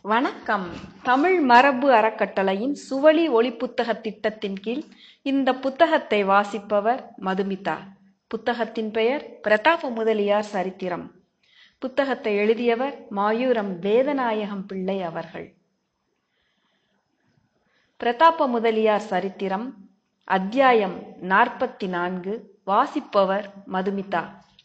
வணக்கம் தமிழ் மரபு அறக்கட்டளையின் சுவழி ஒலிப்புத்தக திட்டத்தின் கீழ் இந்த புத்தகத்தை வாசிப்பவர் மதுமிதா புத்தகத்தின் பெயர் பிரதாப முதலியார் சரித்திரம் புத்தகத்தை எழுதியவர் மாயூரம் வேதநாயகம் பிள்ளை அவர்கள் பிரதாப முதலியார் சரித்திரம் அத்தியாயம் நாற்பத்தி நான்கு வாசிப்பவர் மதுமிதா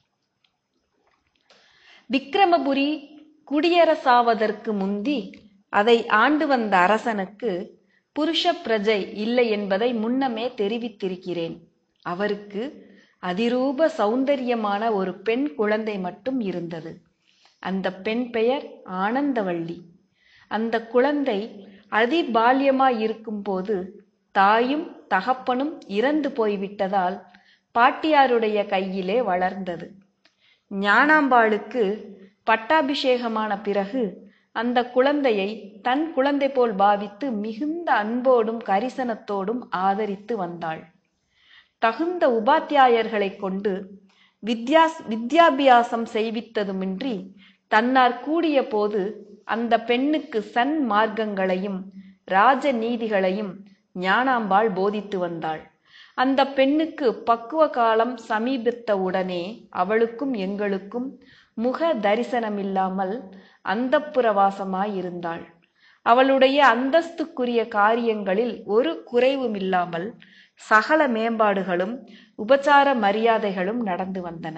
விக்கிரமபுரி குடியரசாவதற்கு முந்தி அதை ஆண்டு வந்த அரசனுக்கு புருஷ பிரஜை இல்லை என்பதை முன்னமே தெரிவித்திருக்கிறேன் அவருக்கு அதிரூப சௌந்தரியமான ஒரு பெண் குழந்தை மட்டும் இருந்தது அந்த பெண் பெயர் ஆனந்தவள்ளி அந்த குழந்தை அதிபால்யமாய் இருக்கும்போது தாயும் தகப்பனும் இறந்து போய்விட்டதால் பாட்டியாருடைய கையிலே வளர்ந்தது ஞானாம்பாளுக்கு பட்டாபிஷேகமான பிறகு அந்த குழந்தையை தன் குழந்தை போல் பாவித்து மிகுந்த அன்போடும் கரிசனத்தோடும் ஆதரித்து வந்தாள் தகுந்த உபாத்தியாயர்களைக் கொண்டு வித்யாஸ் வித்யாபியாசம் செய்வித்ததுமின்றி தன்னார் கூடிய போது அந்த பெண்ணுக்கு சன் மார்க்கங்களையும் ராஜ நீதிகளையும் ஞானாம்பாள் போதித்து வந்தாள் அந்த பெண்ணுக்கு பக்குவ காலம் சமீபித்த உடனே அவளுக்கும் எங்களுக்கும் முக தரிசனமில்லாமல் அந்தப்புறவாசமாயிருந்தாள் அவளுடைய அந்தஸ்துக்குரிய காரியங்களில் ஒரு குறைவுமில்லாமல் சகல மேம்பாடுகளும் உபசார மரியாதைகளும் நடந்து வந்தன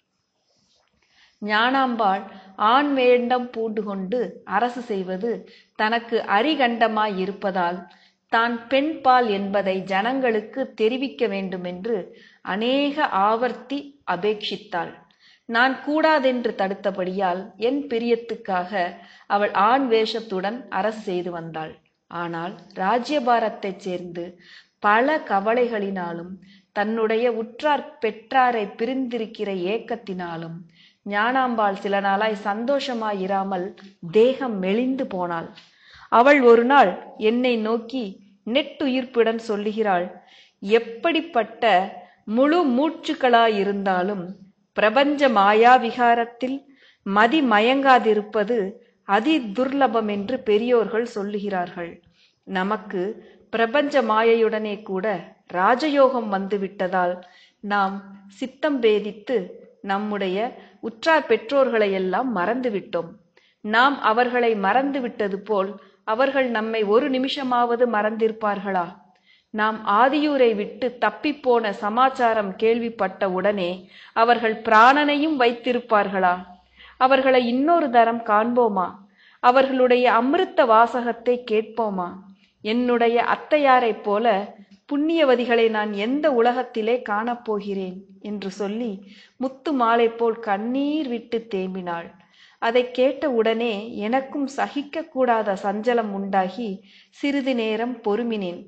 ஞானாம்பாள் ஆண் வேண்டம் பூண்டு கொண்டு அரசு செய்வது தனக்கு அரிகண்டமாய் இருப்பதால் தான் பெண்பால் என்பதை ஜனங்களுக்கு தெரிவிக்க வேண்டுமென்று அநேக ஆவர்த்தி அபேட்சித்தாள் நான் கூடாதென்று தடுத்தபடியால் என் பிரியத்துக்காக அவள் ஆண் வேஷத்துடன் அரசு செய்து வந்தாள் ஆனால் ராஜ்யபாரத்தைச் சேர்ந்து பல கவலைகளினாலும் தன்னுடைய உற்றார் பெற்றாரை பிரிந்திருக்கிற ஏக்கத்தினாலும் ஞானாம்பாள் சில நாளாய் சந்தோஷமாயிராமல் தேகம் மெலிந்து போனாள் அவள் ஒரு நாள் என்னை நோக்கி நெட்டுயிர்ப்புடன் சொல்லுகிறாள் எப்படிப்பட்ட முழு மூச்சுக்களாயிருந்தாலும் பிரபஞ்ச மாயா விகாரத்தில் மதி மயங்காதிருப்பது அதி துர்லபம் என்று பெரியோர்கள் சொல்லுகிறார்கள் நமக்கு பிரபஞ்ச மாயையுடனே கூட ராஜயோகம் வந்துவிட்டதால் நாம் சித்தம் பேதித்து நம்முடைய உற்றார் பெற்றோர்களையெல்லாம் மறந்துவிட்டோம் நாம் அவர்களை மறந்து விட்டது போல் அவர்கள் நம்மை ஒரு நிமிஷமாவது மறந்திருப்பார்களா நாம் ஆதியூரை விட்டு தப்பிப்போன சமாச்சாரம் கேள்விப்பட்ட உடனே அவர்கள் பிராணனையும் வைத்திருப்பார்களா அவர்களை இன்னொரு தரம் காண்போமா அவர்களுடைய அமிர்த வாசகத்தை கேட்போமா என்னுடைய அத்தையாரைப் போல புண்ணியவதிகளை நான் எந்த உலகத்திலே காணப்போகிறேன் என்று சொல்லி முத்து மாலை போல் கண்ணீர் விட்டு தேம்பினாள் அதை கேட்ட உடனே எனக்கும் சகிக்க கூடாத சஞ்சலம் உண்டாகி சிறிது நேரம் பொறுமினேன்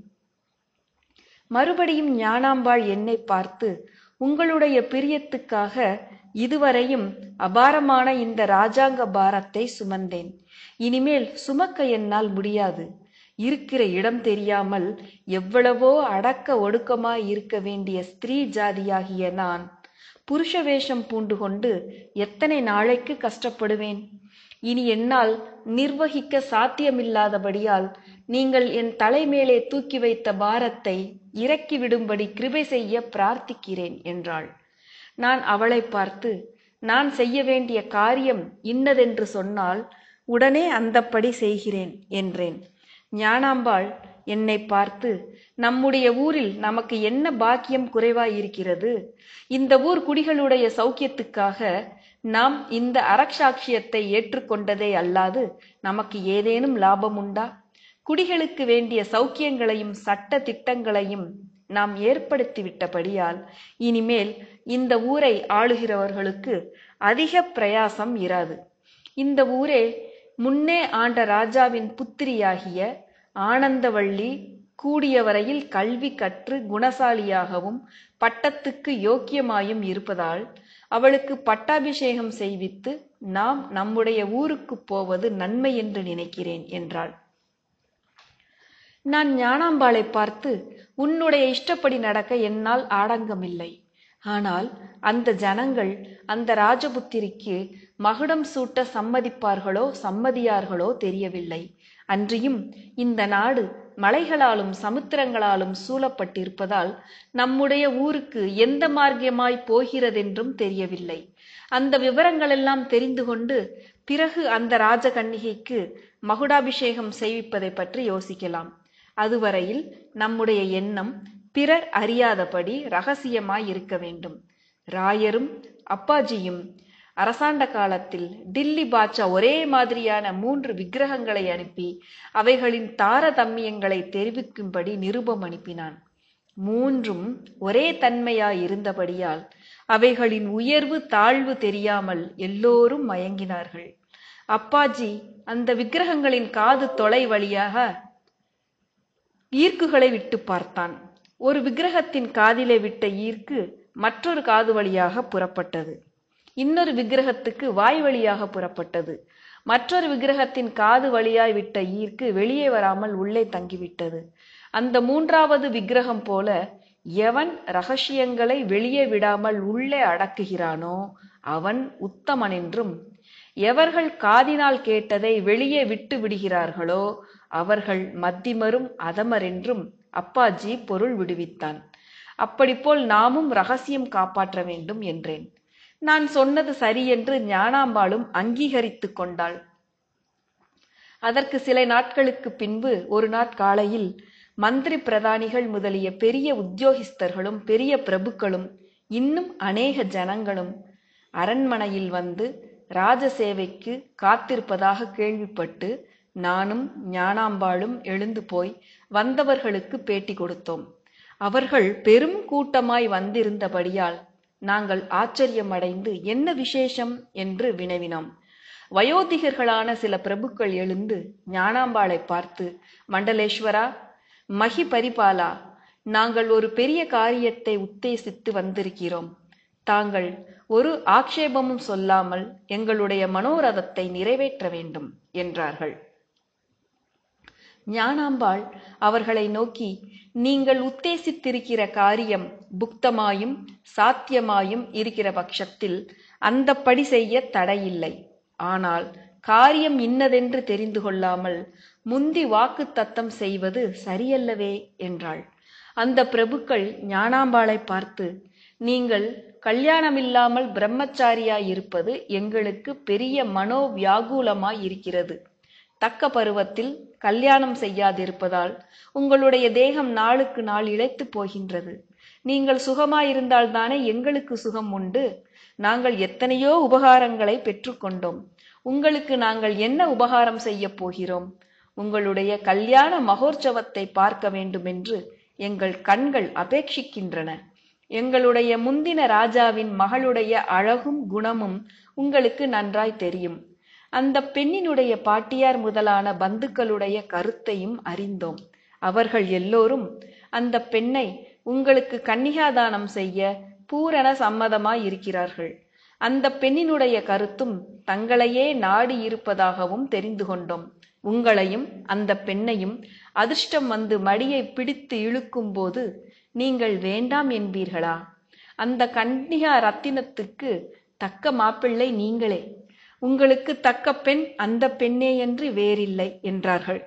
மறுபடியும் ஞானாம்பாள் என்னை பார்த்து உங்களுடைய பிரியத்துக்காக இதுவரையும் அபாரமான இந்த ராஜாங்க பாரத்தை சுமந்தேன் இனிமேல் சுமக்க என்னால் முடியாது இருக்கிற இடம் தெரியாமல் எவ்வளவோ அடக்க ஒடுக்கமாய் இருக்க வேண்டிய ஸ்திரீ ஜாதியாகிய நான் புருஷ வேஷம் பூண்டு கொண்டு எத்தனை நாளைக்கு கஷ்டப்படுவேன் இனி என்னால் நிர்வகிக்க சாத்தியமில்லாதபடியால் நீங்கள் என் தலைமேலே தூக்கி வைத்த பாரத்தை இறக்கி விடும்படி கிருபை செய்ய பிரார்த்திக்கிறேன் என்றாள் நான் அவளை பார்த்து நான் செய்ய வேண்டிய காரியம் இன்னதென்று சொன்னால் உடனே அந்தப்படி செய்கிறேன் என்றேன் ஞானாம்பாள் என்னை பார்த்து நம்முடைய ஊரில் நமக்கு என்ன பாக்கியம் குறைவாயிருக்கிறது இந்த ஊர் குடிகளுடைய சௌக்கியத்துக்காக நாம் இந்த அரக்ஷாட்சியத்தை ஏற்றுக்கொண்டதே அல்லாது நமக்கு ஏதேனும் லாபம் உண்டா குடிகளுக்கு வேண்டிய சௌக்கியங்களையும் சட்ட திட்டங்களையும் நாம் ஏற்படுத்திவிட்டபடியால் இனிமேல் இந்த ஊரை ஆளுகிறவர்களுக்கு அதிக பிரயாசம் இராது இந்த ஊரே முன்னே ஆண்ட ராஜாவின் புத்திரியாகிய ஆனந்தவள்ளி கூடிய வரையில் கல்வி கற்று குணசாலியாகவும் பட்டத்துக்கு யோக்கியமாயும் இருப்பதால் அவளுக்கு பட்டாபிஷேகம் செய்வித்து நாம் நம்முடைய ஊருக்கு போவது நன்மை என்று நினைக்கிறேன் என்றாள் நான் ஞானாம்பாளை பார்த்து உன்னுடைய இஷ்டப்படி நடக்க என்னால் ஆடங்கமில்லை ஆனால் அந்த ஜனங்கள் அந்த ராஜபுத்திரிக்கு மகுடம் சூட்ட சம்மதிப்பார்களோ சம்மதியார்களோ தெரியவில்லை அன்றியும் இந்த நாடு மலைகளாலும் சமுத்திரங்களாலும் சூழப்பட்டிருப்பதால் நம்முடைய ஊருக்கு எந்த மார்க்கமாய் போகிறதென்றும் தெரியவில்லை அந்த விவரங்களெல்லாம் தெரிந்து கொண்டு பிறகு அந்த ராஜகன்னிகைக்கு மகுடாபிஷேகம் செய்விப்பதை பற்றி யோசிக்கலாம் அதுவரையில் நம்முடைய எண்ணம் பிறர் அறியாதபடி ரகசியமாய் இருக்க வேண்டும் ராயரும் அப்பாஜியும் அரசாண்ட காலத்தில் டில்லி பாட்சா ஒரே மாதிரியான மூன்று விக்கிரகங்களை அனுப்பி அவைகளின் தாரதமியங்களை தெரிவிக்கும்படி நிருபம் அனுப்பினான் மூன்றும் ஒரே தன்மையாய் இருந்தபடியால் அவைகளின் உயர்வு தாழ்வு தெரியாமல் எல்லோரும் மயங்கினார்கள் அப்பாஜி அந்த விக்கிரகங்களின் காது தொலை வழியாக ஈர்க்குகளை விட்டு பார்த்தான் ஒரு விக்கிரகத்தின் காதிலே விட்ட ஈர்க்கு மற்றொரு காது வழியாக புறப்பட்டது இன்னொரு விக்கிரகத்துக்கு வாய் வழியாக புறப்பட்டது மற்றொரு விக்கிரகத்தின் காது வழியாய் விட்ட ஈர்க்கு வெளியே வராமல் உள்ளே தங்கிவிட்டது அந்த மூன்றாவது விக்கிரகம் போல எவன் ரகசியங்களை வெளியே விடாமல் உள்ளே அடக்குகிறானோ அவன் உத்தமன் என்றும் எவர்கள் காதினால் கேட்டதை வெளியே விட்டு விடுகிறார்களோ அவர்கள் மத்திமரும் அதமர் என்றும் அப்பாஜி பொருள் விடுவித்தான் அப்படிப்போல் நாமும் ரகசியம் காப்பாற்ற வேண்டும் என்றேன் நான் சொன்னது சரி என்று ஞானாம்பாளும் அங்கீகரித்துக் கொண்டாள் அதற்கு சில நாட்களுக்கு பின்பு ஒரு நாட்காலையில் மந்திரி பிரதானிகள் முதலிய பெரிய உத்தியோகிஸ்தர்களும் பெரிய பிரபுக்களும் இன்னும் அநேக ஜனங்களும் அரண்மனையில் வந்து ராஜசேவைக்கு காத்திருப்பதாக கேள்விப்பட்டு நானும் ஞானாம்பாளும் எழுந்து போய் வந்தவர்களுக்கு பேட்டி கொடுத்தோம் அவர்கள் பெரும் கூட்டமாய் வந்திருந்தபடியால் நாங்கள் ஆச்சரியமடைந்து என்ன விசேஷம் என்று வினவினோம் வயோதிகர்களான சில பிரபுக்கள் எழுந்து ஞானாம்பாளை பார்த்து மண்டலேஸ்வரா மகி பரிபாலா நாங்கள் ஒரு பெரிய காரியத்தை உத்தேசித்து வந்திருக்கிறோம் தாங்கள் ஒரு ஆக்ஷேபமும் சொல்லாமல் எங்களுடைய மனோரதத்தை நிறைவேற்ற வேண்டும் என்றார்கள் ஞானாம்பாள் அவர்களை நோக்கி நீங்கள் உத்தேசித்திருக்கிற காரியம் புக்தமாயும் சாத்தியமாயும் இருக்கிற பட்சத்தில் அந்தப்படி செய்ய தடையில்லை ஆனால் காரியம் இன்னதென்று தெரிந்து கொள்ளாமல் முந்தி வாக்கு தத்தம் செய்வது சரியல்லவே என்றாள் அந்த பிரபுக்கள் ஞானாம்பாளை பார்த்து நீங்கள் கல்யாணமில்லாமல் பிரம்மச்சாரியாய் இருப்பது எங்களுக்கு பெரிய மனோ வியாகுலமாய் இருக்கிறது தக்க பருவத்தில் கல்யாணம் செய்யாதிருப்பதால் உங்களுடைய தேகம் நாளுக்கு நாள் இழைத்து போகின்றது நீங்கள் சுகமாயிருந்தால்தானே எங்களுக்கு சுகம் உண்டு நாங்கள் எத்தனையோ உபகாரங்களை பெற்றுக்கொண்டோம் உங்களுக்கு நாங்கள் என்ன உபகாரம் செய்ய போகிறோம் உங்களுடைய கல்யாண மகோற்சவத்தை பார்க்க வேண்டுமென்று எங்கள் கண்கள் அபேட்சிக்கின்றன எங்களுடைய முந்தின ராஜாவின் மகளுடைய அழகும் குணமும் உங்களுக்கு நன்றாய் தெரியும் அந்த பெண்ணினுடைய பாட்டியார் முதலான பந்துக்களுடைய கருத்தையும் அறிந்தோம் அவர்கள் எல்லோரும் அந்த பெண்ணை உங்களுக்கு கன்னிகாதானம் செய்ய பூரண சம்மதமாய் இருக்கிறார்கள் அந்த பெண்ணினுடைய கருத்தும் தங்களையே நாடி இருப்பதாகவும் தெரிந்து கொண்டோம் உங்களையும் அந்த பெண்ணையும் அதிர்ஷ்டம் வந்து மடியை பிடித்து இழுக்கும்போது நீங்கள் வேண்டாம் என்பீர்களா அந்த கன்னிகா ரத்தினத்துக்கு தக்க மாப்பிள்ளை நீங்களே உங்களுக்கு தக்க பெண் அந்த பெண்ணே என்று வேறில்லை என்றார்கள்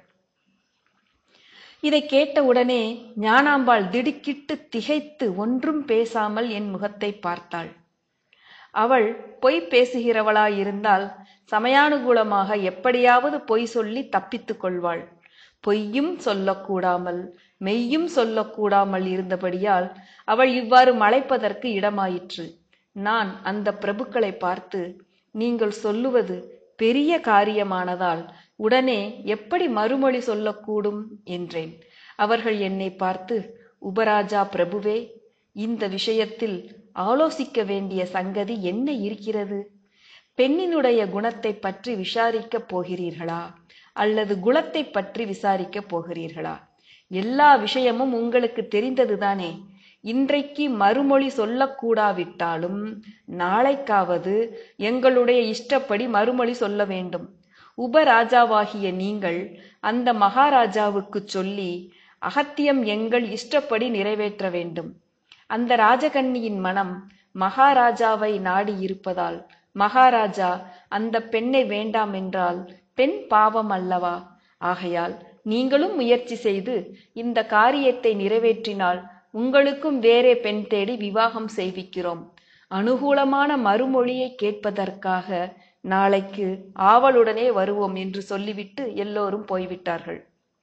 இதை கேட்டவுடனே ஞானாம்பாள் திடுக்கிட்டு திகைத்து ஒன்றும் பேசாமல் என் முகத்தை பார்த்தாள் அவள் பொய் பேசுகிறவளாயிருந்தால் சமயானுகூலமாக எப்படியாவது பொய் சொல்லி தப்பித்துக் கொள்வாள் பொய்யும் சொல்லக்கூடாமல் மெய்யும் சொல்லக்கூடாமல் இருந்தபடியால் அவள் இவ்வாறு மலைப்பதற்கு இடமாயிற்று நான் அந்த பிரபுக்களை பார்த்து நீங்கள் சொல்லுவது பெரிய காரியமானதால் உடனே எப்படி மறுமொழி சொல்லக்கூடும் என்றேன் அவர்கள் என்னை பார்த்து உபராஜா பிரபுவே இந்த விஷயத்தில் ஆலோசிக்க வேண்டிய சங்கதி என்ன இருக்கிறது பெண்ணினுடைய குணத்தை பற்றி விசாரிக்கப் போகிறீர்களா அல்லது குலத்தை பற்றி விசாரிக்கப் போகிறீர்களா எல்லா விஷயமும் உங்களுக்கு தெரிந்ததுதானே இன்றைக்கு மறுமொழி சொல்லக்கூடாவிட்டாலும் நாளைக்காவது எங்களுடைய இஷ்டப்படி மறுமொழி சொல்ல வேண்டும் உபராஜாவாகிய நீங்கள் அந்த மகாராஜாவுக்கு சொல்லி அகத்தியம் எங்கள் இஷ்டப்படி நிறைவேற்ற வேண்டும் அந்த ராஜகன்னியின் மனம் மகாராஜாவை நாடி இருப்பதால் மகாராஜா அந்த பெண்ணை வேண்டாம் என்றால் பெண் பாவம் அல்லவா ஆகையால் நீங்களும் முயற்சி செய்து இந்த காரியத்தை நிறைவேற்றினால் உங்களுக்கும் வேறே பெண் தேடி விவாகம் செய்விக்கிறோம் அனுகூலமான மறுமொழியை கேட்பதற்காக நாளைக்கு ஆவலுடனே வருவோம் என்று சொல்லிவிட்டு எல்லோரும் போய்விட்டார்கள்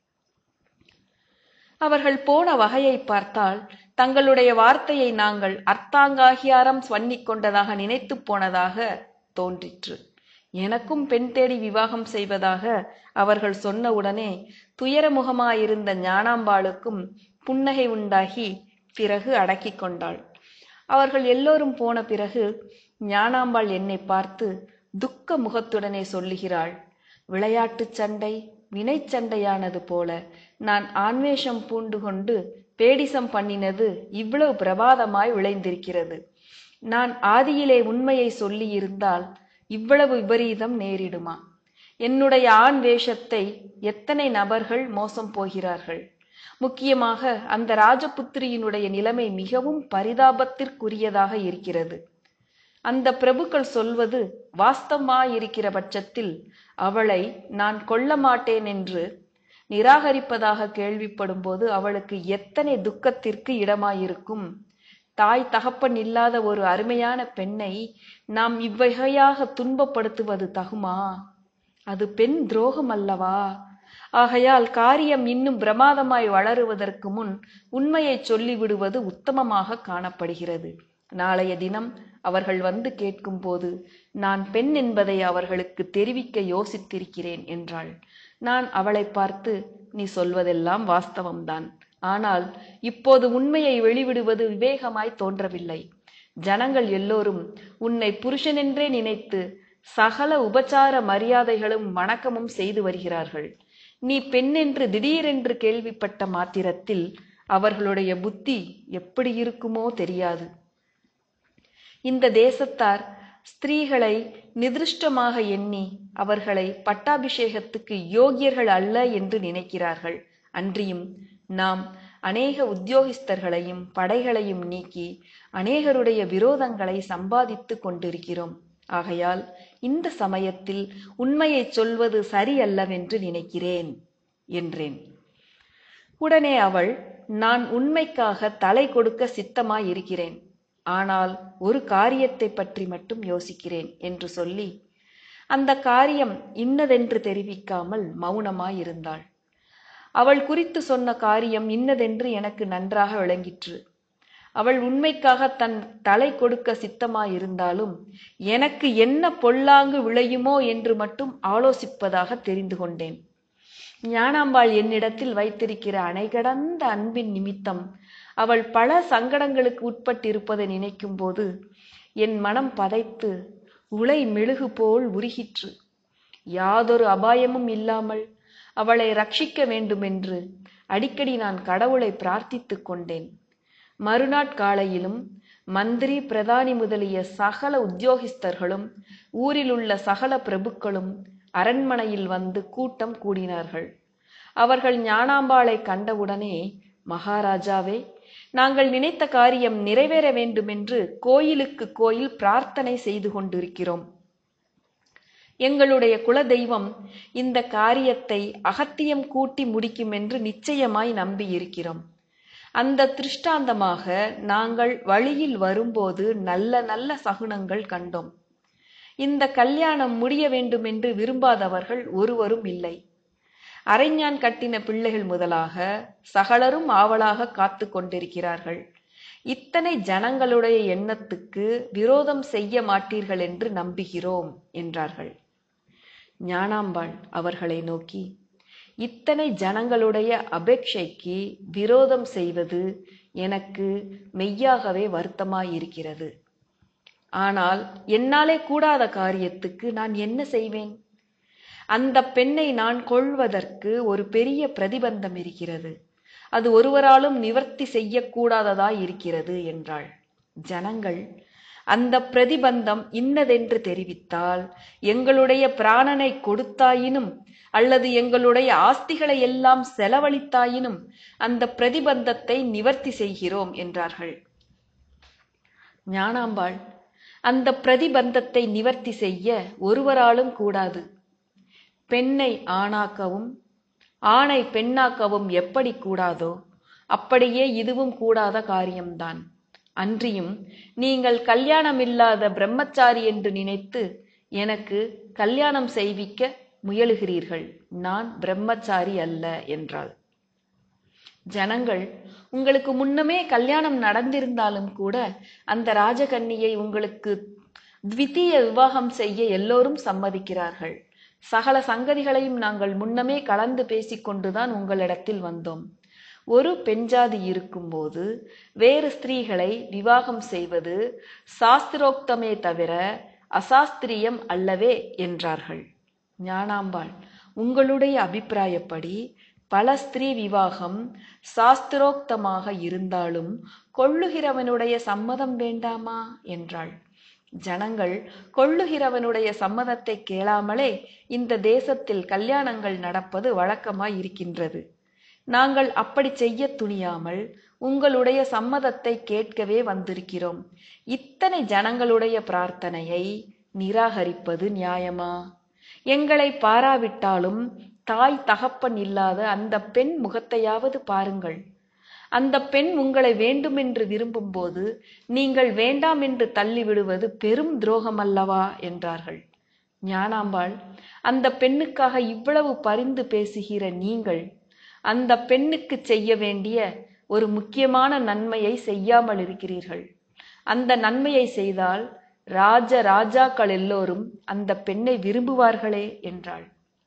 அவர்கள் போன வகையை பார்த்தால் தங்களுடைய வார்த்தையை நாங்கள் அர்த்தாங்காகியாரம் சொன்னிக் கொண்டதாக நினைத்து போனதாக தோன்றிற்று எனக்கும் பெண் தேடி விவாகம் செய்வதாக அவர்கள் சொன்னவுடனே துயரமுகமாயிருந்த ஞானாம்பாளுக்கும் புன்னகை உண்டாகி பிறகு அடக்கிக் கொண்டாள் அவர்கள் எல்லோரும் போன பிறகு ஞானாம்பாள் என்னை பார்த்து துக்க முகத்துடனே சொல்லுகிறாள் விளையாட்டுச் சண்டை வினைச்சண்டையானது போல நான் ஆன்வேஷம் பூண்டு கொண்டு பேடிசம் பண்ணினது இவ்வளவு பிரபாதமாய் விளைந்திருக்கிறது நான் ஆதியிலே உண்மையை சொல்லியிருந்தால் இவ்வளவு விபரீதம் நேரிடுமா என்னுடைய ஆண் வேஷத்தை எத்தனை நபர்கள் மோசம் போகிறார்கள் முக்கியமாக அந்த ராஜபுத்திரியினுடைய நிலைமை மிகவும் பரிதாபத்திற்குரியதாக இருக்கிறது அந்த பிரபுக்கள் சொல்வது வாஸ்தவமாயிருக்கிற பட்சத்தில் அவளை நான் கொல்ல மாட்டேன் என்று நிராகரிப்பதாக கேள்விப்படும்போது அவளுக்கு எத்தனை துக்கத்திற்கு இடமாயிருக்கும் தாய் தகப்பன் இல்லாத ஒரு அருமையான பெண்ணை நாம் இவ்வகையாக துன்பப்படுத்துவது தகுமா அது பெண் துரோகம் அல்லவா ஆகையால் காரியம் இன்னும் பிரமாதமாய் வளருவதற்கு முன் உண்மையை சொல்லிவிடுவது உத்தமமாக காணப்படுகிறது நாளைய தினம் அவர்கள் வந்து கேட்கும்போது நான் பெண் என்பதை அவர்களுக்கு தெரிவிக்க யோசித்திருக்கிறேன் என்றாள் நான் அவளை பார்த்து நீ சொல்வதெல்லாம் வாஸ்தவம்தான் ஆனால் இப்போது உண்மையை வெளிவிடுவது விவேகமாய் தோன்றவில்லை ஜனங்கள் எல்லோரும் உன்னை புருஷனென்றே நினைத்து சகல உபச்சார மரியாதைகளும் வணக்கமும் செய்து வருகிறார்கள் நீ பெண்ணென்று திடீரென்று கேள்விப்பட்ட மாத்திரத்தில் அவர்களுடைய புத்தி எப்படி இருக்குமோ தெரியாது இந்த தேசத்தார் ஸ்திரீகளை நிதிருஷ்டமாக எண்ணி அவர்களை பட்டாபிஷேகத்துக்கு யோகியர்கள் அல்ல என்று நினைக்கிறார்கள் அன்றியும் நாம் அநேக உத்தியோகஸ்தர்களையும் படைகளையும் நீக்கி அநேகருடைய விரோதங்களை சம்பாதித்து கொண்டிருக்கிறோம் ஆகையால் இந்த சமயத்தில் உண்மையை சொல்வது சரியல்லவென்று நினைக்கிறேன் என்றேன் உடனே அவள் நான் உண்மைக்காக தலை கொடுக்க சித்தமாயிருக்கிறேன் ஆனால் ஒரு காரியத்தை பற்றி மட்டும் யோசிக்கிறேன் என்று சொல்லி அந்த காரியம் இன்னதென்று தெரிவிக்காமல் மௌனமாயிருந்தாள் அவள் குறித்து சொன்ன காரியம் இன்னதென்று எனக்கு நன்றாக விளங்கிற்று அவள் உண்மைக்காக தன் தலை கொடுக்க சித்தமாயிருந்தாலும் எனக்கு என்ன பொல்லாங்கு விளையுமோ என்று மட்டும் ஆலோசிப்பதாக தெரிந்து கொண்டேன் ஞானாம்பாள் என்னிடத்தில் வைத்திருக்கிற அணைகடந்த அன்பின் நிமித்தம் அவள் பல சங்கடங்களுக்கு உட்பட்டிருப்பதை நினைக்கும் போது என் மனம் பதைத்து உலை மெழுகு போல் உருகிற்று யாதொரு அபாயமும் இல்லாமல் அவளை ரட்சிக்க வேண்டுமென்று அடிக்கடி நான் கடவுளை பிரார்த்தித்துக் கொண்டேன் மறுநாட்காலையிலும் மந்திரி பிரதானி முதலிய சகல உத்தியோகஸ்தர்களும் ஊரிலுள்ள சகல பிரபுக்களும் அரண்மனையில் வந்து கூட்டம் கூடினார்கள் அவர்கள் ஞானாம்பாளை கண்டவுடனே மகாராஜாவே நாங்கள் நினைத்த காரியம் நிறைவேற வேண்டுமென்று கோயிலுக்கு கோயில் பிரார்த்தனை செய்து கொண்டிருக்கிறோம் எங்களுடைய குலதெய்வம் இந்த காரியத்தை அகத்தியம் கூட்டி முடிக்கும் என்று நிச்சயமாய் நம்பியிருக்கிறோம் அந்த திருஷ்டாந்தமாக நாங்கள் வழியில் வரும்போது நல்ல நல்ல சகுனங்கள் கண்டோம் இந்த கல்யாணம் முடிய வேண்டுமென்று விரும்பாதவர்கள் ஒருவரும் இல்லை அரைஞான் கட்டின பிள்ளைகள் முதலாக சகலரும் ஆவலாக காத்து கொண்டிருக்கிறார்கள் இத்தனை ஜனங்களுடைய எண்ணத்துக்கு விரோதம் செய்ய மாட்டீர்கள் என்று நம்புகிறோம் என்றார்கள் ஞானாம்பாள் அவர்களை நோக்கி இத்தனை ஜனங்களுடைய அபேட்சைக்கு விரோதம் செய்வது எனக்கு மெய்யாகவே வருத்தமாயிருக்கிறது ஆனால் என்னாலே கூடாத காரியத்துக்கு நான் என்ன செய்வேன் அந்த பெண்ணை நான் கொள்வதற்கு ஒரு பெரிய பிரதிபந்தம் இருக்கிறது அது ஒருவராலும் நிவர்த்தி செய்யக்கூடாததாய் இருக்கிறது என்றாள் ஜனங்கள் அந்த பிரதிபந்தம் இன்னதென்று தெரிவித்தால் எங்களுடைய பிராணனை கொடுத்தாயினும் அல்லது எங்களுடைய ஆஸ்திகளை எல்லாம் செலவழித்தாயினும் அந்த பிரதிபந்தத்தை நிவர்த்தி செய்கிறோம் என்றார்கள் ஞானாம்பாள் அந்த பிரதிபந்தத்தை நிவர்த்தி செய்ய ஒருவராலும் கூடாது பெண்ணை ஆணாக்கவும் ஆணை பெண்ணாக்கவும் எப்படி கூடாதோ அப்படியே இதுவும் கூடாத காரியம்தான் அன்றியும் நீங்கள் கல்யாணமில்லாத பிரம்மச்சாரி என்று நினைத்து எனக்கு கல்யாணம் செய்விக்க முயலுகிறீர்கள் நான் பிரம்மச்சாரி அல்ல என்றாள் ஜனங்கள் உங்களுக்கு முன்னமே கல்யாணம் நடந்திருந்தாலும் கூட அந்த ராஜகன்னியை உங்களுக்கு த்விதீய விவாகம் செய்ய எல்லோரும் சம்மதிக்கிறார்கள் சகல சங்கதிகளையும் நாங்கள் முன்னமே கலந்து பேசிக்கொண்டுதான் உங்களிடத்தில் வந்தோம் ஒரு பெண்ஜாதி இருக்கும்போது வேறு ஸ்திரீகளை விவாகம் செய்வது சாஸ்திரோக்தமே தவிர அசாஸ்திரியம் அல்லவே என்றார்கள் ஞானாம்பாள் உங்களுடைய அபிப்பிராயப்படி பல ஸ்திரீ விவாகம் சாஸ்திரோக்தமாக இருந்தாலும் கொள்ளுகிறவனுடைய சம்மதம் வேண்டாமா என்றாள் ஜனங்கள் கொள்ளுகிறவனுடைய சம்மதத்தை கேளாமலே இந்த தேசத்தில் கல்யாணங்கள் நடப்பது வழக்கமாய் இருக்கின்றது நாங்கள் அப்படி செய்ய துணியாமல் உங்களுடைய சம்மதத்தை கேட்கவே வந்திருக்கிறோம் இத்தனை ஜனங்களுடைய பிரார்த்தனையை நிராகரிப்பது நியாயமா எங்களை பாராவிட்டாலும் தாய் தகப்பன் இல்லாத அந்த பெண் முகத்தையாவது பாருங்கள் அந்த பெண் உங்களை வேண்டுமென்று விரும்பும்போது நீங்கள் வேண்டாம் என்று தள்ளிவிடுவது பெரும் துரோகம் அல்லவா என்றார்கள் ஞானாம்பாள் அந்த பெண்ணுக்காக இவ்வளவு பரிந்து பேசுகிற நீங்கள் அந்த பெண்ணுக்கு செய்ய வேண்டிய ஒரு முக்கியமான நன்மையை செய்யாமல் இருக்கிறீர்கள் அந்த நன்மையை செய்தால் ராஜ ராஜாக்கள் எல்லோரும் அந்த பெண்ணை விரும்புவார்களே என்றாள்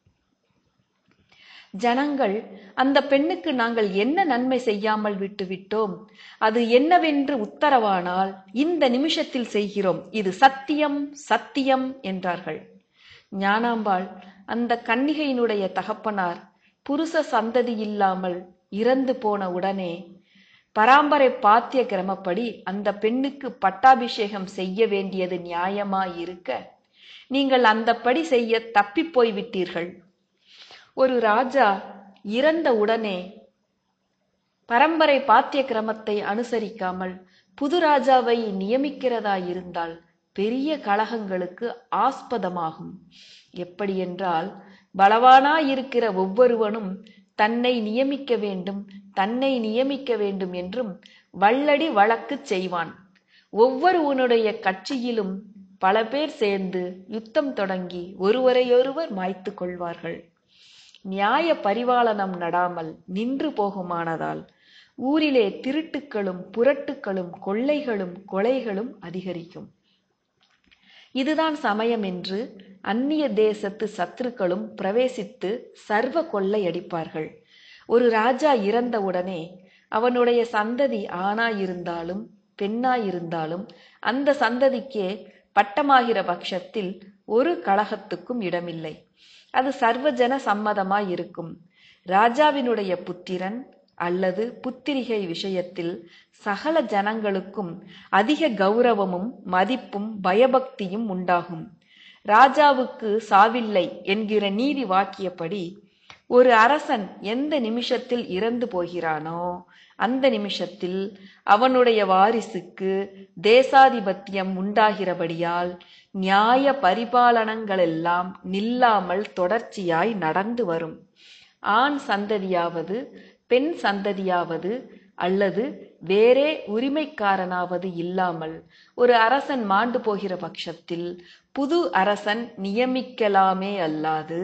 ஜனங்கள் அந்த பெண்ணுக்கு நாங்கள் என்ன நன்மை செய்யாமல் விட்டுவிட்டோம் அது என்னவென்று உத்தரவானால் இந்த நிமிஷத்தில் செய்கிறோம் இது சத்தியம் சத்தியம் என்றார்கள் ஞானாம்பாள் அந்த கன்னிகையினுடைய தகப்பனார் புருஷ சந்ததி இல்லாமல் இறந்து போன உடனே பராம்பரை பாத்திய கிரமப்படி அந்த பெண்ணுக்கு பட்டாபிஷேகம் செய்ய வேண்டியது நியாயமாயிருக்க நீங்கள் அந்தப்படி செய்ய தப்பிப் போய் விட்டீர்கள் ஒரு ராஜா இறந்த உடனே பரம்பரை பாத்திய கிரமத்தை அனுசரிக்காமல் புது ராஜாவை நியமிக்கிறதா இருந்தால் பெரிய கலகங்களுக்கு ஆஸ்பதமாகும் எப்படி என்றால் பலவானாயிருக்கிற ஒவ்வொருவனும் தன்னை நியமிக்க வேண்டும் தன்னை நியமிக்க வேண்டும் என்றும் வள்ளடி வழக்கு செய்வான் ஒவ்வொருவனுடைய கட்சியிலும் பல பேர் சேர்ந்து யுத்தம் தொடங்கி ஒருவரையொருவர் மாய்த்து கொள்வார்கள் நியாய பரிபாலனம் நடாமல் நின்று போகுமானதால் ஊரிலே திருட்டுக்களும் புரட்டுக்களும் கொள்ளைகளும் கொலைகளும் அதிகரிக்கும் இதுதான் சமயம் என்று அந்நிய தேசத்து சத்துருக்களும் பிரவேசித்து சர்வ கொள்ளையடிப்பார்கள் ஒரு ராஜா இறந்தவுடனே அவனுடைய சந்ததி ஆணாயிருந்தாலும் பெண்ணாயிருந்தாலும் அந்த சந்ததிக்கே பட்டமாகிற பட்சத்தில் ஒரு கழகத்துக்கும் இடமில்லை அது சர்வஜன சம்மதமாயிருக்கும் ராஜாவினுடைய புத்திரன் அல்லது புத்திரிகை விஷயத்தில் சகல ஜனங்களுக்கும் அதிக கௌரவமும் மதிப்பும் பயபக்தியும் உண்டாகும் ராஜாவுக்கு சாவில்லை என்கிற நீதி வாக்கியப்படி ஒரு அரசன் எந்த நிமிஷத்தில் இறந்து போகிறானோ அந்த நிமிஷத்தில் அவனுடைய வாரிசுக்கு தேசாதிபத்தியம் உண்டாகிறபடியால் நியாய பரிபாலனங்களெல்லாம் நில்லாமல் தொடர்ச்சியாய் நடந்து வரும் ஆண் சந்ததியாவது பெண் சந்ததியாவது அல்லது வேறே உரிமைக்காரனாவது இல்லாமல் ஒரு அரசன் மாண்டு போகிற பட்சத்தில் புது அரசன் நியமிக்கலாமே அல்லாது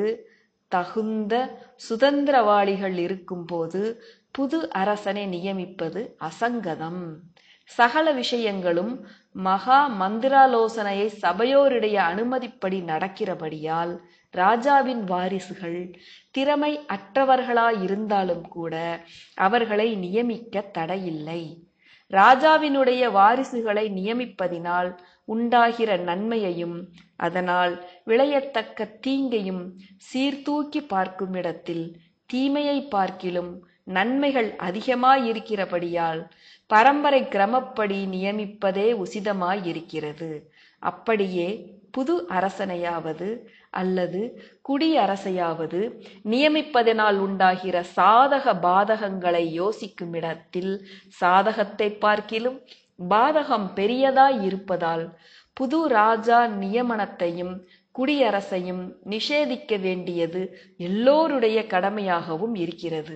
தகுந்த சுதந்திரவாளிகள் இருக்கும்போது புது அரசனை நியமிப்பது அசங்கதம் சகல விஷயங்களும் மகா மந்திராலோசனையை சபையோருடைய அனுமதிப்படி நடக்கிறபடியால் ராஜாவின் வாரிசுகள் திறமை அற்றவர்களாயிருந்தாலும் கூட அவர்களை நியமிக்க தடையில்லை ராஜாவினுடைய வாரிசுகளை நியமிப்பதினால் உண்டாகிற நன்மையையும் அதனால் விளையத்தக்க தீங்கையும் சீர்தூக்கி பார்க்குமிடத்தில் தீமையை பார்க்கிலும் நன்மைகள் அதிகமாயிருக்கிறபடியால் பரம்பரை கிரமப்படி நியமிப்பதே உசிதமாயிருக்கிறது அப்படியே புது அரசனையாவது அல்லது குடியரசையாவது நியமிப்பதனால் உண்டாகிற சாதக பாதகங்களை யோசிக்கும் இடத்தில் சாதகத்தை பார்க்கிலும் பாதகம் பெரியதாய் இருப்பதால் புது ராஜா நியமனத்தையும் குடியரசையும் நிஷேதிக்க வேண்டியது எல்லோருடைய கடமையாகவும் இருக்கிறது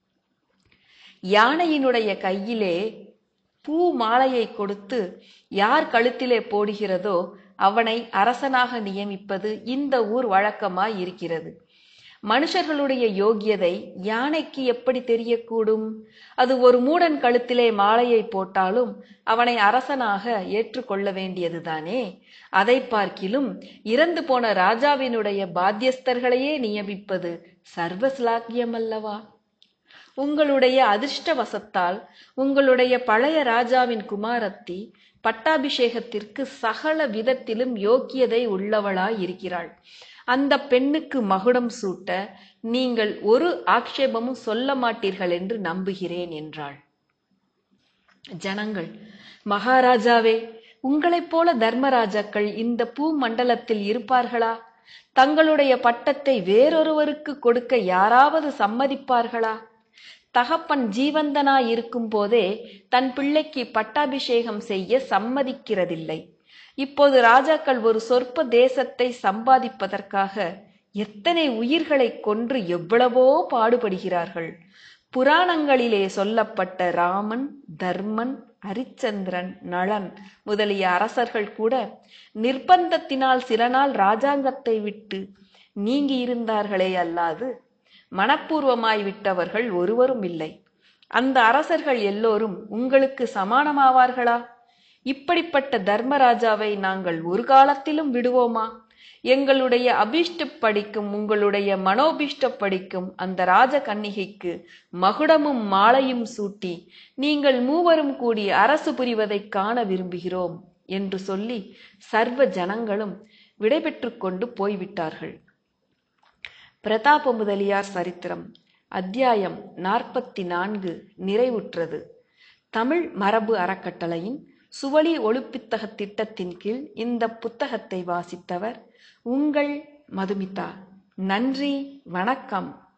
யானையினுடைய கையிலே பூ மாலையை கொடுத்து யார் கழுத்திலே போடுகிறதோ அவனை அரசனாக நியமிப்பது இந்த ஊர் வழக்கமாய் இருக்கிறது மனுஷர்களுடைய யோகியதை யானைக்கு எப்படி தெரியக்கூடும் அது ஒரு மூடன் கழுத்திலே மாலையை போட்டாலும் அவனை அரசனாக ஏற்றுக்கொள்ள வேண்டியதுதானே அதை பார்க்கிலும் இறந்து போன ராஜாவினுடைய பாத்தியஸ்தர்களையே நியமிப்பது சர்வஸ்லாக்கியம் அல்லவா உங்களுடைய அதிர்ஷ்டவசத்தால் உங்களுடைய பழைய ராஜாவின் குமாரத்தி பட்டாபிஷேகத்திற்கு சகல விதத்திலும் யோக்கியதை உள்ளவளாய் இருக்கிறாள் அந்த பெண்ணுக்கு மகுடம் சூட்ட நீங்கள் ஒரு ஆக்ஷேபமும் சொல்ல மாட்டீர்கள் என்று நம்புகிறேன் என்றாள் ஜனங்கள் மகாராஜாவே உங்களைப் போல தர்மராஜாக்கள் இந்த பூமண்டலத்தில் இருப்பார்களா தங்களுடைய பட்டத்தை வேறொருவருக்கு கொடுக்க யாராவது சம்மதிப்பார்களா தகப்பன் ஜீவந்தனாய் இருக்கும் போதே தன் பிள்ளைக்கு பட்டாபிஷேகம் செய்ய சம்மதிக்கிறதில்லை இப்போது ராஜாக்கள் ஒரு சொற்ப தேசத்தை சம்பாதிப்பதற்காக எத்தனை உயிர்களை கொன்று எவ்வளவோ பாடுபடுகிறார்கள் புராணங்களிலே சொல்லப்பட்ட ராமன் தர்மன் ஹரிச்சந்திரன் நளன் முதலிய அரசர்கள் கூட நிர்பந்தத்தினால் சில நாள் ராஜாங்கத்தை விட்டு நீங்கி இருந்தார்களே அல்லாது மனப்பூர்வமாய் விட்டவர்கள் ஒருவரும் இல்லை அந்த அரசர்கள் எல்லோரும் உங்களுக்கு சமானமாவார்களா இப்படிப்பட்ட தர்மராஜாவை நாங்கள் ஒரு காலத்திலும் விடுவோமா எங்களுடைய அபிஷ்டப்படிக்கும் உங்களுடைய மனோபிஷ்டப்படிக்கும் அந்த ராஜ கன்னிகைக்கு மகுடமும் மாலையும் சூட்டி நீங்கள் மூவரும் கூடி அரசு புரிவதைக் காண விரும்புகிறோம் என்று சொல்லி சர்வ ஜனங்களும் விடைபெற்று கொண்டு போய்விட்டார்கள் பிரதாப முதலியார் சரித்திரம் அத்தியாயம் நாற்பத்தி நான்கு நிறைவுற்றது தமிழ் மரபு அறக்கட்டளையின் சுவழி ஒளிப்புத்தக திட்டத்தின் கீழ் இந்த புத்தகத்தை வாசித்தவர் உங்கள் மதுமிதா நன்றி வணக்கம்